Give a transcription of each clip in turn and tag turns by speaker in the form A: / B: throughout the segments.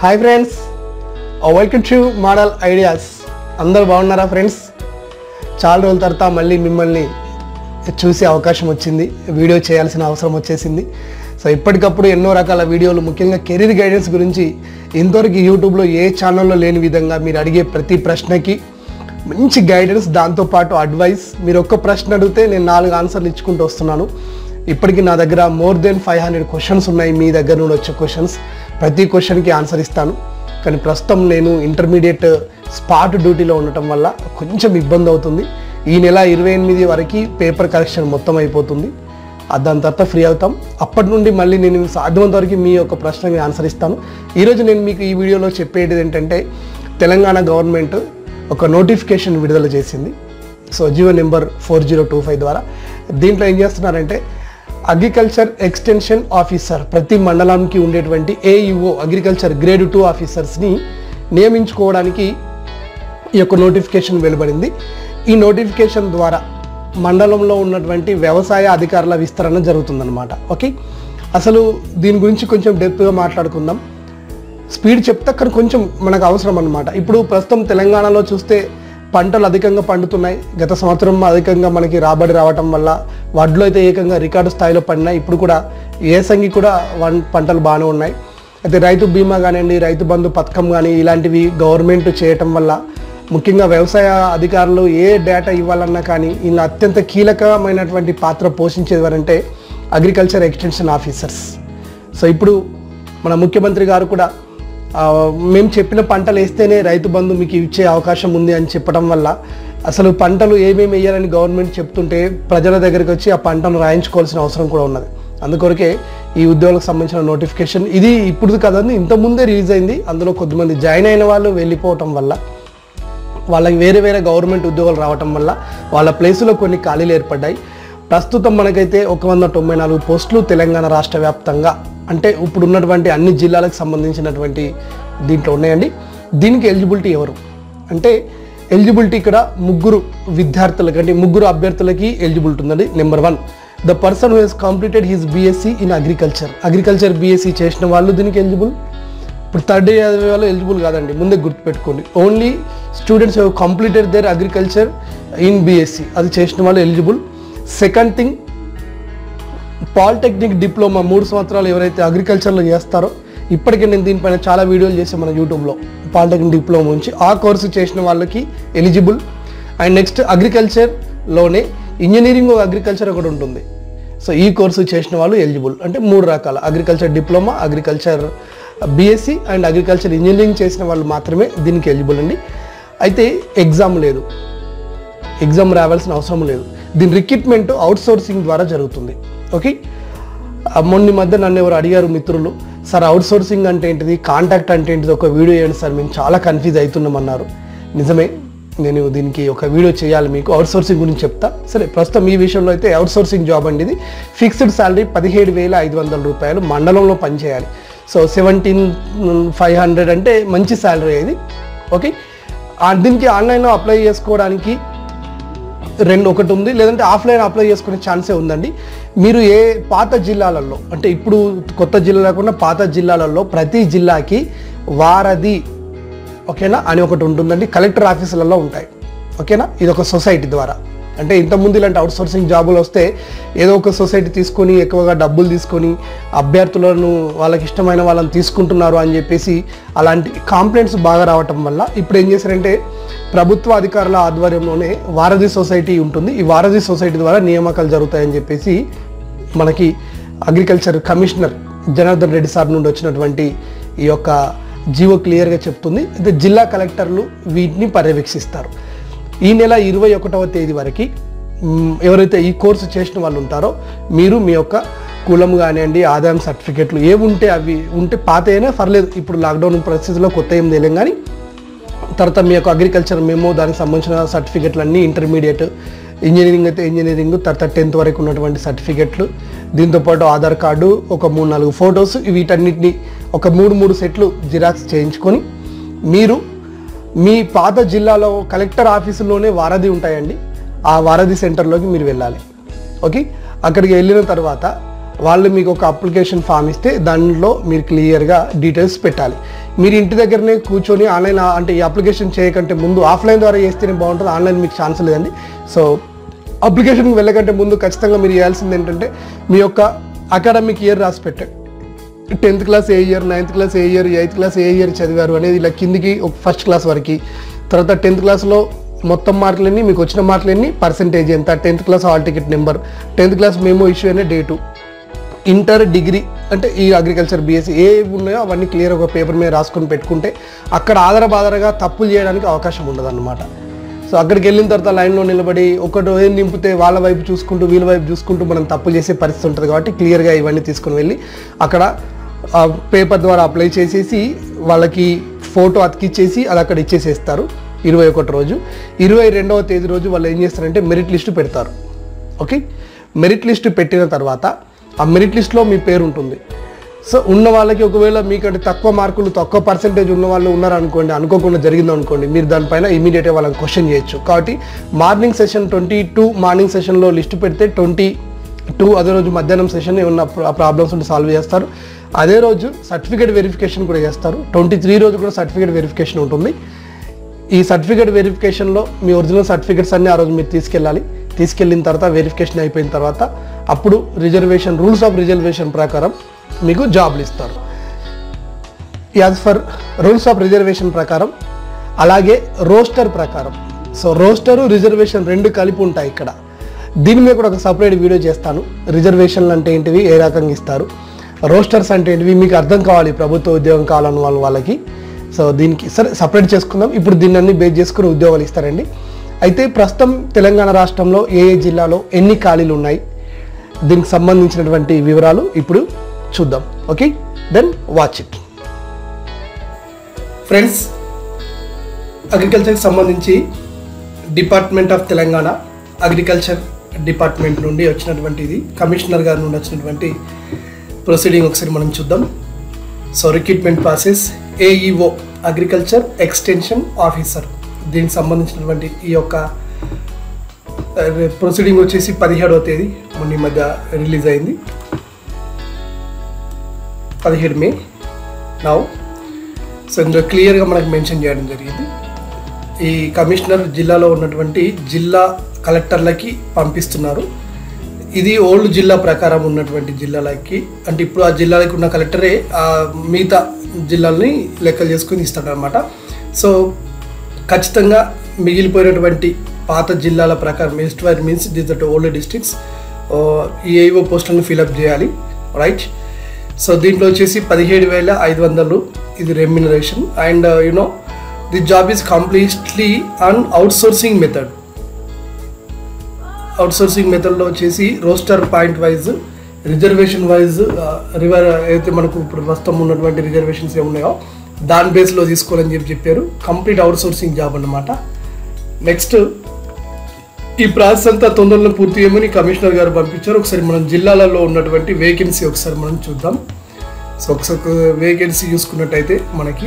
A: hi friends welcome to model ideas అందరూ బాగున్నారా friends చాలా రోజుల తర్వాత మళ్ళీ మిమ్మల్ని చూసే అవకాశం వచ్చింది వీడియో చేయాల్సిన అవసరం వచ్చేసింది సో ఇప్పటికప్పుడు ఎన్నో రకాల వీడియోలు ముఖ్యంగా కెరీర్ గైడెన్స్ గురించి ఇంతవరకు యూట్యూబ్లో ఏ ఛానల్లో లేని విధంగా మీరు అడిగే ప్రతి ప్రశ్నకి మంచి గైడెన్స్ దాంతోపాటు అడ్వైస్ మీరు ఒక్క ప్రశ్న అడిగితే నేను నాలుగు ఆన్సర్లు ఇచ్చుకుంటూ వస్తున్నాను ఇప్పటికి నా దగ్గర more than five hundred questions ఉన్నాయి మీ దగ్గర నుండి వచ్చే క్వశ్చన్స్ ప్రతి క్వశ్చన్కి ఆన్సర్ ఇస్తాను కానీ ప్రస్తుతం నేను ఇంటర్మీడియట్ స్పాట్ డ్యూటీలో ఉండటం వల్ల కొంచెం ఇబ్బంది అవుతుంది ఈ నెల ఇరవై ఎనిమిది వరకు పేపర్ కరెక్షన్ మొత్తం అయిపోతుంది ఆ దాని తర్వాత ఫ్రీ అవుతాం అప్పటి నుండి మళ్ళీ నేను సాధ్యమంత వరకు మీ యొక్క ప్రశ్నకి ఆన్సర్ ఇస్తాను ఈరోజు నేను మీకు ఈ వీడియోలో చెప్పేది ఏంటంటే తెలంగాణ గవర్నమెంట్ ఒక నోటిఫికేషన్ విడుదల చేసింది so Jio number four zero two five ద్వారా దీంట్లో ఏం చేస్తున్నారంటే అగ్రికల్చర్ ఎక్స్టెన్షన్ ఆఫీసర్ ప్రతి మండలానికి ఉండేటువంటి ఏఈఓ అగ్రికల్చర్ గ్రేడ్ టూ ఆఫీసర్స్ని నియమించుకోవడానికి ఈ యొక్క నోటిఫికేషన్ వెలువడింది ఈ నోటిఫికేషన్ ద్వారా మండలంలో ఉన్నటువంటి వ్యవసాయ అధికారుల విస్తరణ జరుగుతుందన్నమాట ఓకే అసలు దీని గురించి కొంచెం డెప్త్గా మాట్లాడుకుందాం స్పీడ్ చెప్తే కానీ కొంచెం మనకు అవసరం అనమాట ఇప్పుడు ప్రస్తుతం తెలంగాణలో చూస్తే పంటలు అధికంగా పండుతున్నాయి గత సంవత్సరం అధికంగా మనకి రాబడి రావటం వల్ల వడ్లు అయితే ఏకంగా రికార్డు స్థాయిలో పడినాయి ఇప్పుడు కూడా ఏసంగి కూడా వన్ పంటలు బాగానే ఉన్నాయి అయితే రైతు బీమా కానివ్వండి రైతు బంధు పథకం కానీ ఇలాంటివి గవర్నమెంట్ చేయటం వల్ల ముఖ్యంగా వ్యవసాయ అధికారులు ఏ డేటా ఇవ్వాలన్నా కానీ ఇలా అత్యంత కీలకమైనటువంటి పాత్ర పోషించేది ఎవరంటే అగ్రికల్చర్ ఎక్స్టెన్షన్ ఆఫీసర్స్ సో ఇప్పుడు మన ముఖ్యమంత్రి గారు కూడా ఆ, మేము చెప్పిన పంటలు వేస్తేనే రైతు బంధు మీకు ఇచ్చే అవకాశం ఉంది అని చెప్పడం వల్ల అసలు పంటలు ఏమేమి వేయాలని గవర్నమెంట్ చెప్తుంటే ప్రజల దగ్గరికి వచ్చి ఆ పంటను రాయించుకోవాల్సిన అవసరం కూడా ఉన్నది అందుకొరకే ఈ ఉద్యోగులకు సంబంధించిన నోటిఫికేషన్ ఇది ఇప్పుడు కదండి ఇంత ముందే రిలీజ్ అయింది అందులో కొద్దిమంది జాయిన్ అయిన వాళ్ళు వెళ్ళిపోవటం వల్ల వాళ్ళకి వేరే వేరే గవర్నమెంట్ ఉద్యోగాలు రావటం వల్ల వాళ్ళ ప్లేసులో కొన్ని ఖాళీలు ఏర్పడ్డాయి ప్రస్తుతం మనకైతే ఒక వంద తొంభై నాలుగు పోస్టులు తెలంగాణ రాష్ట్ర వ్యాప్తంగా అంటే ఇప్పుడు ఉన్నటువంటి అన్ని జిల్లాలకు సంబంధించినటువంటి దీంట్లో ఉన్నాయండి దీనికి ఎలిజిబిలిటీ ఎవరు అంటే ఎలిజిబిలిటీ ఇక్కడ ముగ్గురు విద్యార్థులకి అంటే ముగ్గురు అభ్యర్థులకి ఎలిజిబిలిటీ ఉందండి number one the person who has completed his BSc in agriculture agriculture BSc చేసిన వాళ్ళు దీనికి ఎలిజిబుల్ ఇప్పుడు థర్డ్ ఇయర్ చదివే వాళ్ళు ఎలిజిబుల్ కాదండి ముందే గుర్తుపెట్టుకోండి only students have completed their agriculture in BSc అది చేసిన వాళ్ళు eligible second thing polytechnic diploma మూడు సంవత్సరాలు ఎవరైతే అగ్రికల్చర్లో చేస్తారో ఇప్పటికే నేను దీనిపైన చాలా వీడియోలు చేశాను మన యూట్యూబ్లో పాలిటెక్నిక్ డిప్లొమా నుంచి ఆ కోర్సు చేసిన వాళ్ళకి ఎలిజిబుల్ అండ్ నెక్స్ట్ అగ్రికల్చర్లోనే ఇంజనీరింగ్ అగ్రికల్చర్ ఒకటి ఉంటుంది సో ఈ కోర్సు చేసిన వాళ్ళు ఎలిజిబుల్ అంటే మూడు రకాల agriculture diploma agriculture BSc and agriculture engineering చేసిన వాళ్ళు మాత్రమే దీనికి ఎలిజిబుల్ అండి అయితే ఎగ్జామ్ లేదు ఎగ్జామ్ రావాల్సిన అవసరం లేదు దీని రిక్రూట్మెంట్ అవుట్ సోర్సింగ్ ద్వారా జరుగుతుంది ఓకే ఆ మొన్న ఈ మధ్య నన్ను ఎవరు అడిగారు మిత్రులు సార్ అవుట్ సోర్సింగ్ అంటే ఏంటిది కాంటాక్ట్ అంటే ఏంటిది ఒక వీడియో చేయండి సార్ మేము చాలా కన్ఫ్యూజ్ అవుతున్నామన్నారు నిజమే నేను దీనికి ఒక వీడియో చేయాలి మీకు అవుట్ సోర్సింగ్ గురించి చెప్తా సరే ప్రస్తుతం ఈ విషయంలో అయితే అవుట్ సోర్సింగ్ జాబ్ అండి ఇది ఫిక్స్డ్ శాలరీ పదిహేడు వేల ఐదు వందల రూపాయలు మండలంలో పనిచేయాలి సో సెవెంటీన్ ఫైవ్ హండ్రెడ్ అంటే మంచి శాలరీ ఇది ఓకే ఆ- దీనికి ఆన్లైన్లో అప్లై చేసుకోవడానికి రెండు ఒకటి ఉంది లేదంటే ఆఫ్లైన్ అప్లై చేసుకునే ఛాన్సే ఉందండి మీరు ఏ పాత జిల్లాలలో అంటే ఇప్పుడు కొత్త జిల్లా కాకుండా పాత జిల్లాలలో ప్రతి జిల్లాకి వారధి ఓకేనా అని ఒకటి ఉంటుందండి కలెక్టర్ ఆఫీసులలో ఉంటాయి ఓకేనా ఇది ఒక సొసైటీ ద్వారా అంటే ఇంతకుముందు ఇలాంటి అవుట్ సోర్సింగ్ జాబులు వస్తే ఏదో ఒక సొసైటీ తీసుకొని ఎక్కువగా డబ్బులు తీసుకొని అభ్యర్థులను వాళ్ళకి ఇష్టమైన వాళ్ళని తీసుకుంటున్నారు అని చెప్పేసి అలాంటి కాంప్లైంట్స్ బాగా రావటం వల్ల ఇప్పుడు ఏం చేశారంటే ప్రభుత్వ అధికారుల ఆధ్వర్యంలోనే వారధి సొసైటీ ఉంటుంది ఈ వారధి సొసైటీ ద్వారా నియామకాలు జరుగుతాయని చెప్పేసి మనకి agriculture commissioner Janardhan Reddy sir నుండి వచ్చినటువంటి ఈ యొక్క జీవో క్లియర్గా చెప్తుంది అయితే జిల్లా కలెక్టర్లు వీటిని పర్యవేక్షిస్తారు ఈ నెల ఇరవై ఒకటవ తేదీ వరకు మ్, ఎవరైతే ఈ కోర్సు చేసిన వాళ్ళు ఉంటారో మీరు మీ యొక్క కులం కానివ్వండి ఆదాయం సర్టిఫికెట్లు ఏవి ఉంటే అవి ఉంటే పాత అయినా పర్లేదు ఇప్పుడు లాక్డౌన్ పరిస్థితిలో కొత్త ఏం తెలియం కానీ తర్వాత మీ యొక్క అగ్రికల్చర్ మెమో దానికి సంబంధించిన సర్టిఫికెట్లు అన్నీ ఇంటర్మీడియట్ ఇంజనీరింగ్ అయితే ఇంజనీరింగ్ తర్వాత టెన్త్ వరకు ఉన్నటువంటి సర్టిఫికెట్లు దీంతోపాటు ఆధార్ కార్డు ఒక మూడు నాలుగు ఫొటోస్ వీటన్నిటిని ఒక మూడు మూడు సెట్లు జిరాక్స్ చేయించుకొని మీరు మీ పాత జిల్లాలో కలెక్టర్ ఆఫీసులోనే వారధి ఉంటాయండి ఆ వారధి సెంటర్లోకి మీరు వెళ్ళాలి ఓకే అక్కడికి వెళ్ళిన తర్వాత వాళ్ళు మీకు ఒక అప్లికేషన్ ఫామ్ ఇస్తే దానిలో మీరు క్లియర్గా డీటెయిల్స్ పెట్టాలి మీరు ఇంటి దగ్గరనే కూర్చొని ఆన్లైన్ అంటే ఈ అప్లికేషన్ చేయకంటే ముందు ఆఫ్లైన్ ద్వారా చేస్తేనే బాగుంటుంది ఆన్లైన్ మీకు ఛాన్స్ లేదండి సో అప్లికేషన్కి వెళ్ళకంటే ముందు ఖచ్చితంగా మీరు చేయాల్సింది ఏంటంటే మీ యొక్క అకాడమిక్ ఇయర్ రాసి పెట్టండి టెన్త్ క్లాస్ ఏ ఇయర్ నైన్త్ క్లాస్ ఏ ఇయర్ ఎయిత్ క్లాస్ ఏ ఇయర్ చదివారు అనేది ఇలా కిందికి ఒక ఫస్ట్ క్లాస్ వరకు తర్వాత టెన్త్ క్లాస్లో మొత్తం మార్కులన్నీ మీకు వచ్చిన మార్కులన్నీ పర్సంటేజ్ ఎంత tenth class hall ticket number tenth class memo issue అయిన డేటు ఇంటర్ డిగ్రీ అంటే ఈ అగ్రికల్చర్ బీఎస్సీ ఏ ఉన్నాయో అవన్నీ క్లియర్ ఒక పేపర్ మీద రాసుకొని పెట్టుకుంటే అక్కడ ఆధార బాధారగా తప్పులు చేయడానికి అవకాశం ఉండదు సో అక్కడికి వెళ్ళిన తర్వాత లైన్లో నిలబడి ఒకటి ఏం నింపితే వాళ్ళ వైపు చూసుకుంటూ వీళ్ళ వైపు చూసుకుంటూ మనం తప్పు చేసే పరిస్థితి ఉంటుంది కాబట్టి క్లియర్గా ఇవన్నీ తీసుకుని వెళ్ళి అక్కడ పేపర్ ద్వారా అప్లై చేసేసి వాళ్ళకి ఫోటో అతికిచ్చేసి అది అక్కడ ఇచ్చేసేస్తారు ఇరవై ఒకటి రోజు ఇరవై రెండవ తేదీ రోజు వాళ్ళు ఏం చేస్తారంటే మెరిట్ లిస్టు పెడతారు ఓకే మెరిట్ లిస్ట్ పెట్టిన తర్వాత ఆ మెరిట్ లిస్ట్లో మీ పేరు ఉంటుంది సో ఉన్న వాళ్ళకి ఒకవేళ మీకంటే తక్కువ మార్కులు తక్కువ పర్సెంటేజ్ ఉన్న వాళ్ళు ఉన్నారనుకోండి అనుకోకుండా జరిగింది అనుకోండి మీరు దానిపైన ఇమీడియట్గా వాళ్ళని క్వశ్చన్ చేయొచ్చు కాబట్టి morning session twenty two morning సెషన్లో లిస్ట్ పెడితే ట్వంటీ టూ అదే రోజు మధ్యాహ్నం సెషన్ ఏమన్నా ప్రాబ్లమ్స్ ఉంటే సాల్వ్ చేస్తారు అదే రోజు సర్టిఫికేట్ వెరిఫికేషన్ కూడా చేస్తారు ట్వంటీ త్రీ రోజు కూడా సర్టిఫికేట్ వెరిఫికేషన్ ఉంటుంది ఈ సర్టిఫికేట్ వెరిఫికేషన్లో మీ ఒరిజినల్ సర్టిఫికేట్స్ అన్ని ఆ రోజు మీరు తీసుకెళ్ళాలి తీసుకెళ్ళిన తర్వాత వెరిఫికేషన్ అయిపోయిన తర్వాత అప్పుడు రిజర్వేషన్ రూల్స్ ఆఫ్ రిజర్వేషన్ ప్రకారం మీకు జాబ్లు ఇస్తారు as per rules of reservation ప్రకారం అలాగే రోస్టర్ ప్రకారం సో రోస్టరు రిజర్వేషన్ రెండు కలిపి ఉంటాయి ఇక్కడ దీని మీద కూడా ఒక సపరేట్ వీడియో చేస్తాను రిజర్వేషన్లు అంటే ఏంటివి ఏ రకంగా ఇస్తారు రోస్టర్స్ అంటే ఏంటివి మీకు అర్థం కావాలి ప్రభుత్వ ఉద్యోగం కావాలని వాళ్ళ వాళ్ళకి సో దీనికి సరే సపరేట్ చేసుకుందాం ఇప్పుడు దీన్ని అన్ని బేస్ చేసుకుని ఉద్యోగాలు ఇస్తారండి అయితే ప్రస్తుతం తెలంగాణ రాష్ట్రంలో ఏ ఏ జిల్లాలో ఎన్ని ఖాళీలు ఉన్నాయి దీనికి సంబంధించినటువంటి వివరాలు ఇప్పుడు చూద్దాం okay then watch it friends అగ్రికల్చర్కి సంబంధించి department of Telangana agriculture department నుండి వచ్చినటువంటి ఇది కమిషనర్ గారి నుండి వచ్చినటువంటి ప్రొసీడింగ్ ఒకసారి మనం చూద్దాం so recruitment process AEO agriculture extension officer దీనికి సంబంధించినటువంటి ఈ యొక్క ప్రొసీడింగ్ వచ్చేసి పదిహేడవ తేదీ మొన్న ఈ మధ్య రిలీజ్ అయింది పదిహేడు మే నౌ సో ఇందులో క్లియర్గా మనకు మెన్షన్ చేయడం జరిగింది ఈ కమిషనర్ జిల్లాలో ఉన్నటువంటి జిల్లా కలెక్టర్లకి పంపిస్తున్నారు ఇది ఓల్డ్ జిల్లా ప్రకారం ఉన్నటువంటి జిల్లాలకి అంటే ఇప్పుడు ఆ జిల్లాలకి ఉన్న కలెక్టరే ఆ మిగతా జిల్లాలని లెక్కలు చేసుకుని ఇస్తాడనమాట సో ఖచ్చితంగా మిగిలిపోయినటువంటి పాత జిల్లాల ప్రకారం ఈస్ట్ వైర్ means this that old districts ఈ ఏవో పోస్టులను ఫిలప్ చేయాలి రైట్ సో దీంట్లో వచ్చేసి పదిహేడు వేల ఐదు వందలు ఇది remuneration and you know the job is completely on outsourcing method outsourcing మెథడ్లో వచ్చేసి roster point wise reservation wise రివర్ అయితే మనకు ఇప్పుడు ప్రస్తుతం ఉన్నటువంటి రిజర్వేషన్స్ ఏమున్నాయో దాని బేస్లో తీసుకోవాలని చెప్పి చెప్పారు కంప్లీట్ అవుట్ సోర్సింగ్ జాబ్ అన్నమాట నెక్స్ట్ ఈ ప్రాసెస్ అంతా తొందరలో పూర్తి చేయమని కమిషనర్ గారు పంపించారు ఒకసారి మనం జిల్లాలలో ఉన్నటువంటి వేకెన్సీ ఒకసారి మనం చూద్దాం సో ఒకసారి వేకెన్సీ చూసుకున్నట్టయితే మనకి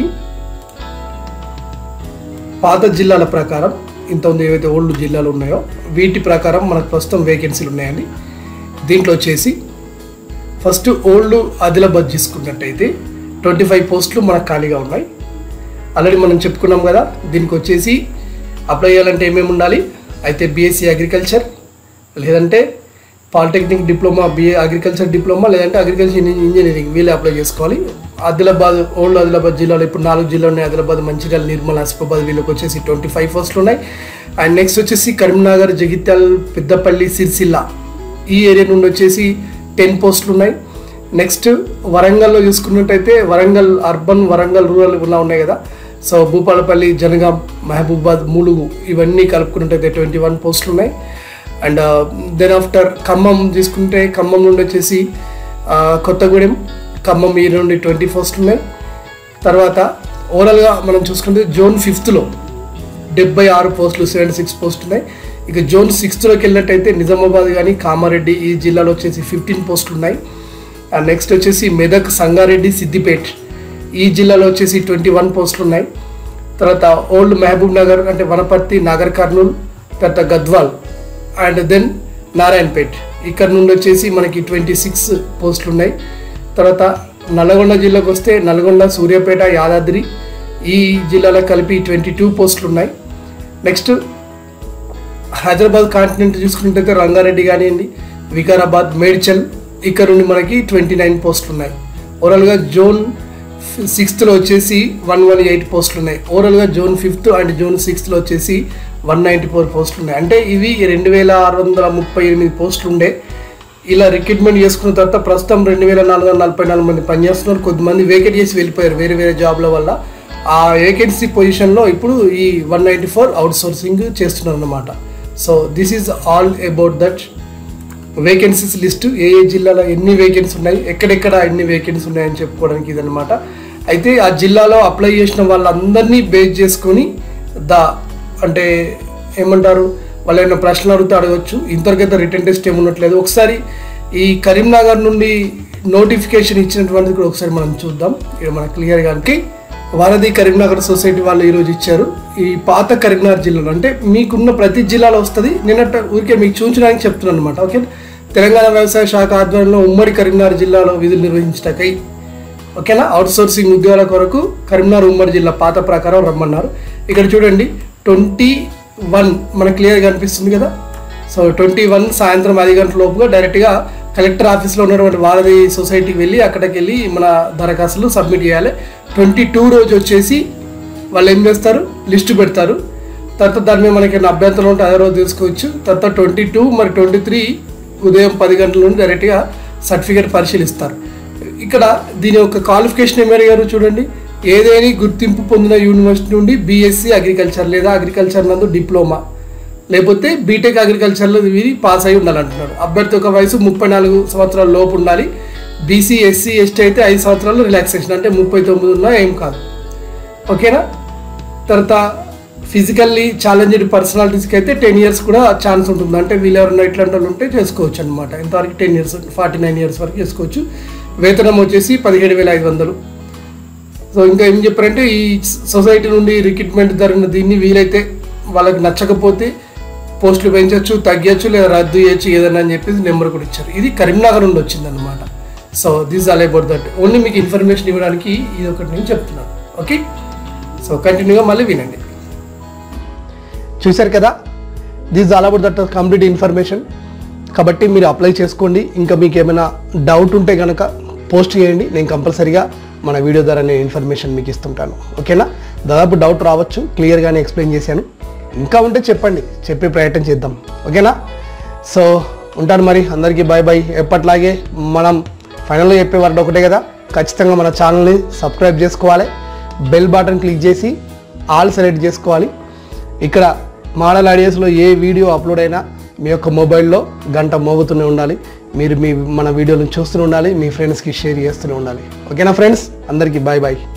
A: పాత జిల్లాల ప్రకారం ఇంతకుముందు ఏవైతే ఓల్డ్ జిల్లాలు ఉన్నాయో వీటి ప్రకారం మనకు ప్రస్తుతం వేకెన్సీలు ఉన్నాయండి దీంట్లో వచ్చేసి ఫస్ట్ ఓల్డ్ ఆదిలాబాద్ తీసుకున్నట్టయితే ట్వంటీ ఫైవ్ పోస్టులు మనకు ఖాళీగా ఉన్నాయి ఆల్రెడీ మనం చెప్పుకున్నాం కదా దీనికి వచ్చేసి అప్లై చేయాలంటే ఏమేమి ఉండాలి అయితే బీఎస్సీ అగ్రికల్చర్ లేదంటే polytechnic diploma BA agriculture diploma లేదంటే అగ్రికల్చర్ ఇంజనీరింగ్ వీళ్ళే అప్లై చేసుకోవాలి ఆదిలాబాద్ ఓల్డ్ ఆదిలాబాద్ జిల్లాలో ఇప్పుడు నాలుగు జిల్లాలు ఉన్నాయి ఆదిలాబాద్ మంచిర్యాల నిర్మల్ ఆసిఫాబాద్ వీళ్ళకి వచ్చేసి ట్వంటీ ఫైవ్ పోస్టులు ఉన్నాయి అండ్ నెక్స్ట్ వచ్చేసి కరీంనగర్ జగిత్యాల్ పెద్దపల్లి సిరిసిల్ల ఈ ఏరియా నుండి వచ్చేసి టెన్ పోస్టులు ఉన్నాయి నెక్స్ట్ వరంగల్లో చూసుకున్నట్టయితే వరంగల్ అర్బన్ వరంగల్ రూరల్ ఇలా ఉన్నాయి కదా సో భూపాలపల్లి జనగాం మహబూబాద్ ములుగు ఇవన్నీ కలుపుకున్నట్టయితే ట్వంటీ వన్ పోస్టులు ఉన్నాయి అండ్ దెన్ ఆఫ్టర్ ఖమ్మం తీసుకుంటే ఖమ్మం నుండి వచ్చేసి ఆ, కొత్తగూడెం ఖమ్మం ఈ నుండి ట్వంటీ పోస్టులు ఉన్నాయి తర్వాత ఓవరాల్గా మనం చూసుకుంటే జోన్ ఫిఫ్త్లో డెబ్బై ఆరు పోస్టులు సెవెంటీ సిక్స్ పోస్టులు ఉన్నాయి ఇక జోన్ సిక్స్త్లోకి వెళ్ళినట్టయితే నిజామాబాద్ కానీ కామారెడ్డి ఈ జిల్లాలో వచ్చేసి ఫిఫ్టీన్ పోస్టులు ఉన్నాయి అండ్ నెక్స్ట్ వచ్చేసి మెదక్ సంగారెడ్డి సిద్దిపేట్ ఈ జిల్లాలో వచ్చేసి ట్వంటీ వన్ పోస్టులు ఉన్నాయి తర్వాత ఓల్డ్ మహబూబ్ నగర్ అంటే వనపర్తి నాగర్ కర్నూల్ తర్వాత గద్వాల్ అండ్ దెన్ నారాయణపేట్ ఇక్కడ నుండి వచ్చేసి మనకి ట్వంటీ సిక్స్ పోస్టులు ఉన్నాయి తర్వాత నల్గొండ జిల్లాకు వస్తే నల్గొండ సూర్యాపేట యాదాద్రి ఈ జిల్లాలో కలిపి ట్వంటీ టూ పోస్టులు ఉన్నాయి నెక్స్ట్ హైదరాబాద్ కాంటినెంట్ చూసుకున్నట్టయితే రంగారెడ్డి కానివ్వండి వికారాబాద్ మేడ్చల్ ఇక్కడ నుండి మనకి ట్వంటీ నైన్ పోస్టులు ఉన్నాయి ఓవరాల్గా జోన్ సిక్స్త్లో వచ్చేసి వన్ వన్ ఎయిట్ పోస్టులు ఉన్నాయి ఓవరాల్గా జోన్ ఫిఫ్త్ అండ్ జోన్ సిక్స్త్లో వచ్చేసి వన్ నైంటీ ఫోర్ పోస్టులు ఉన్నాయి అంటే ఇవి రెండు వేల ఆరు వందల ముప్పై ఎనిమిది పోస్టులు ఉండే ఇలా రిక్రూట్మెంట్ చేసుకున్న తర్వాత ప్రస్తుతం రెండు వేల నాలుగు వందల నలభై నాలుగు మంది పనిచేస్తున్నారు కొద్దిమంది వేకెట్ చేసి వెళ్ళిపోయారు వేరే వేరే జాబ్ల వల్ల ఆ వేకెన్సీ పొజిషన్లో ఇప్పుడు ఈ one ninety four outsourcing చేస్తున్నారు అన్నమాట so this is all about that vacancies list ఏ ఏ జిల్లాలో ఎన్ని వేకెన్సీ ఉన్నాయి ఎక్కడెక్కడ ఎన్ని వేకెన్సీ ఉన్నాయని చెప్పుకోవడానికి ఇదన్నమాట అయితే ఆ జిల్లాలో అప్లై చేసిన వాళ్ళందరినీ బేస్ చేసుకొని ద అంటే ఏమంటారు వాళ్ళు ఏమైనా ప్రశ్నలు అడిగితే అడగచ్చు ఇంతవరకైతే రిటర్న్ టెస్ట్ ఏమున్నట్లేదు ఒకసారి ఈ కరీంనగర్ నుండి నోటిఫికేషన్ ఇచ్చినటువంటిది కూడా ఒకసారి మనం చూద్దాం ఇక్కడ మనకు క్లియర్గా అంటే వారధి కరీంనగర్ సొసైటీ వాళ్ళు ఈరోజు ఇచ్చారు ఈ పాత కరీంనగర్ జిల్లాలో అంటే మీకున్న ప్రతి జిల్లాలో వస్తుంది నిన్నట ఊరికే మీకు చూపించడానికి చెప్తున్నాను అనమాట ఓకే తెలంగాణ వ్యవసాయ శాఖ ఆధ్వర్యంలో ఉమ్మడి కరీంనగర్ జిల్లాలో విధులు నిర్వహించటకై ఓకేనా అవుట్ సోర్సింగ్ ఉద్యోగాల కొరకు కరీంనగర్ ఉమ్మడి జిల్లా పాత ప్రకారం రమ్మన్నారు ఇక్కడ చూడండి ట్వంటీ వన్ మనకు క్లియర్గా కనిపిస్తుంది కదా సో ట్వంటీ వన్ సాయంత్రం ఐదు గంటల లోపుగా డైరెక్ట్గా కలెక్టర్ ఆఫీస్లో ఉన్నటువంటి వారధి సొసైటీకి వెళ్ళి అక్కడికి వెళ్ళి మన దరఖాస్తులు సబ్మిట్ చేయాలి ట్వంటీ టూ రోజు వచ్చేసి వాళ్ళు ఏం చేస్తారు లిస్ట్ పెడతారు తర్వాత దాని మీద మనకి ఏమైనా అభ్యంతరం ఉంటే అదే రోజు తీసుకోవచ్చు తర్వాత ట్వంటీ టూ మరి ట్వంటీ త్రీ ఉదయం పది గంటల నుండి డైరెక్ట్గా సర్టిఫికేట్ పరిశీలిస్తారు ఇక్కడ దీని యొక్క క్వాలిఫికేషన్ ఏమి అడిగారు చూడండి ఏదేని గుర్తింపు పొందిన యూనివర్సిటీ నుండి బీఎస్సీ అగ్రికల్చర్ లేదా అగ్రికల్చర్ నందు డిప్లొమా లేకపోతే బీటెక్ అగ్రికల్చర్లో వీరి పాస్ అయి ఉండాలంటున్నారు అభ్యర్థి ఒక వయసు ముప్పై నాలుగు సంవత్సరాల లోపు ఉండాలి బీసీ ఎస్సీ ఎస్టీ అయితే ఐదు సంవత్సరాలు రిలాక్సేషన్ అంటే ముప్పై తొమ్మిది ఉన్నా ఏం కాదు ఓకేనా తర్వాత ఫిజికల్లీ ఛాలెంజ్డ్ పర్సనాలిటీస్కి అయితే టెన్ ఇయర్స్ కూడా ఛాన్స్ ఉంటుంది అంటే వీళ్ళు ఎవరైనా ఇట్లాంటి వాళ్ళు ఉంటే చేసుకోవచ్చు అనమాట ఇంతవరకు ten years forty nine years వరకు చేసుకోవచ్చు వేతనం వచ్చేసి పదిహేడు వేల ఐదు వందలు సో ఇంకా ఏం చెప్పారంటే ఈ సొసైటీ నుండి రిక్రూట్మెంట్ జరిగిన దీన్ని వీలైతే వాళ్ళకి నచ్చకపోతే పోస్టులు పెంచవచ్చు తగ్గచ్చు లేదా రద్దు చేయొచ్చు ఏదన్నా అని చెప్పేసి నెంబర్ కూడా ఇచ్చారు ఇది కరీంనగర్ నుండి వచ్చింది అనమాట so this all about that only మీకు ఇన్ఫర్మేషన్ ఇవ్వడానికి ఇది ఒకటి నేను చెప్తున్నాను ఓకే సో కంటిన్యూగా మళ్ళీ వినండి చూశారు కదా this all about that complete information కాబట్టి మీరు అప్లై చేసుకోండి ఇంకా మీకు ఏమైనా డౌట్ ఉంటే కనుక పోస్ట్ చేయండి నేను కంపల్సరీగా మన వీడియో ద్వారా నేను ఇన్ఫర్మేషన్ మీకు ఇస్తుంటాను ఓకేనా దాదాపు డౌట్ రావచ్చు క్లియర్గానే ఎక్స్ప్లెయిన్ చేశాను ఇంకా ఉంటే చెప్పండి చెప్పే ప్రయత్నం చేద్దాం ఓకేనా సో ఉంటాను మరి అందరికీ బాయ్ బాయ్ ఎప్పట్లాగే మనం ఫైనల్గా చెప్పే వర్డ్ ఒకటే కదా ఖచ్చితంగా మన ఛానల్ని సబ్స్క్రైబ్ చేసుకోవాలి బెల్ బటన్ క్లిక్ చేసి ఆల్ సెలెక్ట్ చేసుకోవాలి ఇక్కడ మోడల్ ఐడియాస్లో ఏ వీడియో అప్లోడ్ అయినా మీ యొక్క మొబైల్లో గంట మోగుతూనే ఉండాలి మీరు మీ మన వీడియోలను చూస్తూనే ఉండాలి మీ ఫ్రెండ్స్కి షేర్ చేస్తూనే ఉండాలి ఓకేనా ఫ్రెండ్స్ అందరికీ బాయ్ బాయ్